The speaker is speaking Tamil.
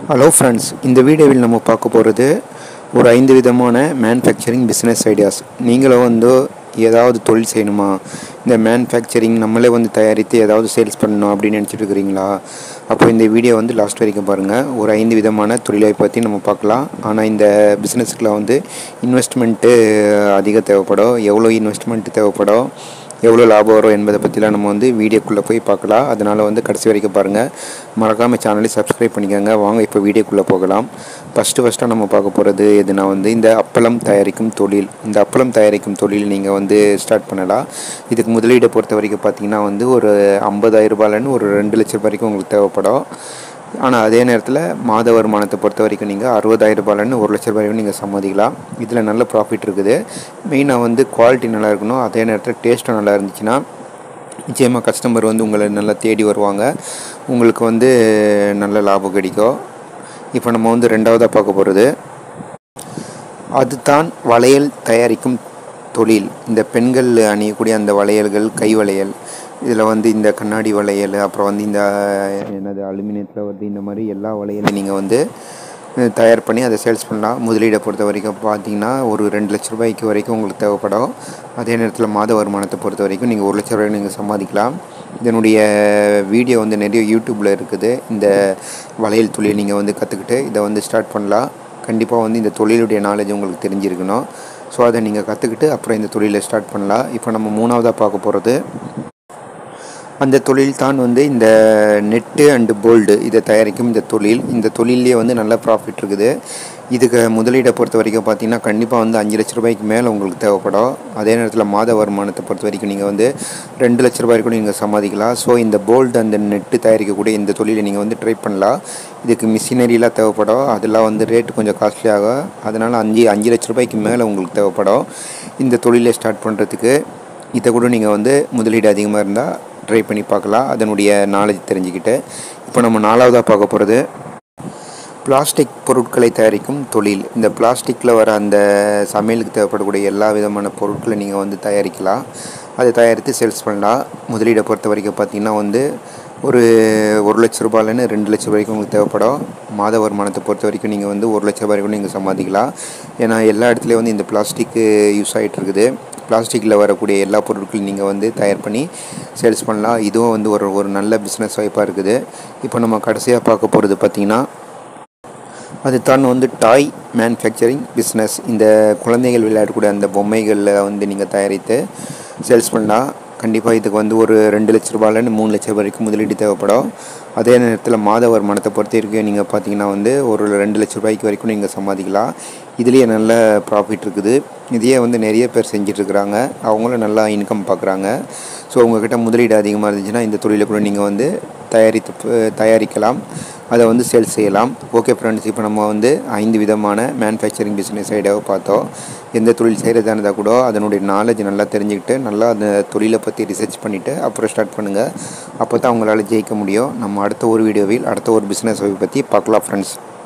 ஹலோ ஃப்ரெண்ட்ஸ் இந்த வீடியோவில் நம்ம பார்க்க போகிறது ஒரு ஐந்து விதமான மேனுஃபேக்சரிங் பிஸ்னஸ் ஐடியாஸ் நீங்களும் வந்து ஏதாவது தொழில் செய்யணுமா இந்த மேனுஃபேக்சரிங் நம்மளே வந்து தயாரித்து ஏதாவது சேல்ஸ் பண்ணணும் அப்படின்னு நினச்சிட்டு இருக்கிறீங்களா அப்போ இந்த வீடியோ வந்து லாஸ்ட் வரைக்கும் பாருங்கள் ஒரு ஐந்து விதமான தொழிலை பற்றி நம்ம பார்க்கலாம் ஆனால் இந்த பிஸ்னஸுக்குள்ள வந்து இன்வெஸ்ட்மெண்ட்டு அதிக தேவைப்படும் எவ்வளோ இன்வெஸ்ட்மெண்ட் தேவைப்படும் எவ்வளோ லாபம் வரும் என்பதை பற்றிலாம் நம்ம வந்து வீடியோக்குள்ளே போய் பார்க்கலாம் அதனால் வந்து கடைசி வரைக்கும் பாருங்கள் மறக்காமல் சேனலை சப்ஸ்கிரைப் பண்ணிக்கோங்க வாங்க இப்போ வீடியோக்குள்ளே போகலாம் ஃபஸ்ட்டு ஃபஸ்ட்டாக நம்ம பார்க்க போகிறது எதுனா வந்து இந்த அப்பளம் தயாரிக்கும் தொழில் இந்த அப்பளம் தயாரிக்கும் தொழில் நீங்கள் வந்து ஸ்டார்ட் பண்ணலாம் இதுக்கு முதலீடை பொறுத்த வரைக்கும் பார்த்தீங்கன்னா வந்து ஒரு ஐம்பதாயிரம் ரூபாயிலேருந்து ஒரு ரெண்டு லட்சம் வரைக்கும் உங்களுக்கு தேவைப்படும் ஆனால் அதே நேரத்தில் மாத வருமானத்தை பொறுத்த வரைக்கும் நீங்கள் அறுபதாயிரம் ரூபாயிலேருந்து ஒரு லட்ச ரூபாய் நீங்கள் சம்மதிக்கலாம் இதில் நல்ல ப்ராஃபிட் இருக்குது மெயினாக வந்து குவாலிட்டி நல்லா இருக்கணும் அதே நேரத்தில் டேஸ்ட்டும் நல்லா இருந்துச்சுன்னா நிச்சயமாக கஸ்டமர் வந்து உங்களை நல்லா தேடி வருவாங்க உங்களுக்கு வந்து நல்ல லாபம் கிடைக்கும் இப்போ நம்ம வந்து ரெண்டாவதாக பார்க்க போகிறது அதுதான் வளையல் தயாரிக்கும் தொழில் இந்த பெண்கள் அணியக்கூடிய அந்த வளையல்கள் கை வளையல் இதில் வந்து இந்த கண்ணாடி வளையல் அப்புறம் வந்து இந்த என்னது அலுமினியத்தில் வந்து இந்த மாதிரி எல்லா வளையலையும் நீங்கள் வந்து அஹ், தயார் பண்ணி அதை சேல்ஸ் பண்ணலாம் முதலீடை பொறுத்த வரைக்கும் பார்த்தீங்கன்னா ஒரு ரெண்டு லட்ச ரூபாய்க்கு வரைக்கும் உங்களுக்கு தேவைப்படும் அதே நேரத்தில் மாத வருமானத்தை பொறுத்த வரைக்கும் நீங்கள் ஒரு லட்ச ரூபாய் நீங்கள் சம்பாதிக்கலாம் இதனுடைய வீடியோ வந்து நிறைய யூடியூப்பில் இருக்குது இந்த வளையல் தொழில் நீங்கள் வந்து கற்றுக்கிட்டு இதை வந்து ஸ்டார்ட் பண்ணலாம் கண்டிப்பாக வந்து இந்த தொழிலுடைய நாலேஜ் உங்களுக்கு தெரிஞ்சிருக்கணும் ஸோ அதை நீங்கள் கற்றுக்கிட்டு அப்புறம் இந்த தொழிலை ஸ்டார்ட் பண்ணலாம் இப்போ நம்ம மூணாவதாக பார்க்க போகிறது அந்த தொழில் தான் வந்து இந்த நெட்டு அண்டு போல்டு இதை தயாரிக்கும் இந்த தொழில் இந்த தொழிலே வந்து நல்ல ப்ராஃபிட் இருக்குது இதுக்கு முதலீடை பொறுத்த வரைக்கும் பார்த்தீங்கன்னா கண்டிப்பாக வந்து அஞ்சு லட்ச ரூபாய்க்கு மேலே உங்களுக்கு தேவைப்படும் அதே நேரத்தில் மாத வருமானத்தை பொறுத்த வரைக்கும் நீங்கள் வந்து ரெண்டு லட்ச ரூபாய் கூட நீங்கள் சம்பாதிக்கலாம் ஸோ இந்த போல்டு அந்த நெட்டு தயாரிக்கக்கூடிய இந்த தொழிலை நீங்கள் வந்து ட்ரை பண்ணலாம் இதுக்கு மிஷினரிலாம் தேவைப்படும் அதெல்லாம் வந்து ரேட்டு கொஞ்சம் காஸ்ட்லி ஆகும் அதனால் அஞ்சு அஞ்சு லட்ச ரூபாய்க்கு மேலே உங்களுக்கு தேவைப்படும் இந்த தொழிலை ஸ்டார்ட் பண்ணுறதுக்கு இதை கூட நீங்கள் வந்து முதலீடு அதிகமாக இருந்தால் ட்ரை பண்ணி பார்க்கலாம் அதனுடைய நாலேஜ் தெரிஞ்சுக்கிட்டு இப்போ நம்ம நாலாவதாக பார்க்க போகிறது பிளாஸ்டிக் பொருட்களை தயாரிக்கும் தொழில் இந்த பிளாஸ்டிக்கில் வர அந்த சமையலுக்கு தேவைப்படக்கூடிய எல்லா விதமான பொருட்களை நீங்கள் வந்து தயாரிக்கலாம் அதை தயாரித்து சேல்ஸ் பண்ணலாம் முதலீடை பொறுத்த வரைக்கும் பார்த்தீங்கன்னா வந்து ஒரு ஒரு லட்ச ரூபாயிலேருந்து ரெண்டு லட்சம் வரைக்கும் உங்களுக்கு தேவைப்படும் மாத வருமானத்தை பொறுத்த வரைக்கும் நீங்கள் வந்து ஒரு லட்ச ரூபாய் வரைக்கும் நீங்கள் சம்பாதிக்கலாம் ஏன்னா எல்லா இடத்துலையும் வந்து இந்த பிளாஸ்டிக்கு யூஸ் ஆகிட்டு இருக்குது பிளாஸ்டிக்கில் வரக்கூடிய எல்லா பொருட்களையும் நீங்கள் வந்து தயார் பண்ணி சேல்ஸ் பண்ணலாம் இதுவும் வந்து ஒரு ஒரு நல்ல பிஸ்னஸ் வாய்ப்பாக இருக்குது இப்போ நம்ம கடைசியாக பார்க்க போகிறது பார்த்திங்கன்னா அது தான் வந்து டாய் மேனுஃபேக்சரிங் பிஸ்னஸ் இந்த குழந்தைகள் விளையாடக்கூடிய அந்த பொம்மைகளில் வந்து நீங்கள் தயாரித்து சேல்ஸ் பண்ணலாம் கண்டிப்பாக இதுக்கு வந்து ஒரு ரெண்டு லட்ச ரூபாயிலேருந்து மூணு லட்சம் வரைக்கும் முதலீடு தேவைப்படும் அதே நேரத்தில் மாத வருமானத்தை பொறுத்த வரைக்கும் நீங்கள் பார்த்தீங்கன்னா வந்து ஒரு ரெண்டு லட்ச ரூபாய்க்கு வரைக்கும் நீங்கள் சம்பாதிக்கலாம் இதுலேயே நல்ல ப்ராஃபிட் இருக்குது இதையே வந்து நிறைய பேர் செஞ்சிட்ருக்குறாங்க அவங்களும் நல்லா இன்கம் பார்க்குறாங்க ஸோ உங்ககிட்ட முதலீடு அதிகமாக இருந்துச்சுன்னா இந்த தொழிலை கூட நீங்கள் வந்து தயாரித்து ப- தயாரிக்கலாம் அதை வந்து சேல்ஸ் செய்யலாம் ஓகே ஃப்ரெண்ட்ஸ் இப்போ நம்ம வந்து ஐந்து விதமான மேனுஃபேக்சரிங் பிஸ்னஸ் ஐடியாவை பார்த்தோம் எந்த தொழில் செய்கிறதா இருந்தால் கூட அதனுடைய நாலேஜ் நல்லா தெரிஞ்சுக்கிட்டு நல்லா அந்த தொழிலை பற்றி ரிசர்ச் பண்ணிவிட்டு அப்புறம் ஸ்டார்ட் பண்ணுங்கள் அப்போ தான் உங்களால் ஜெயிக்க முடியும் நம்ம அடுத்த ஒரு வீடியோவில் அடுத்த ஒரு பிஸ்னஸ் பற்றி பார்க்கலாம் ஃப்ரெண்ட்ஸ்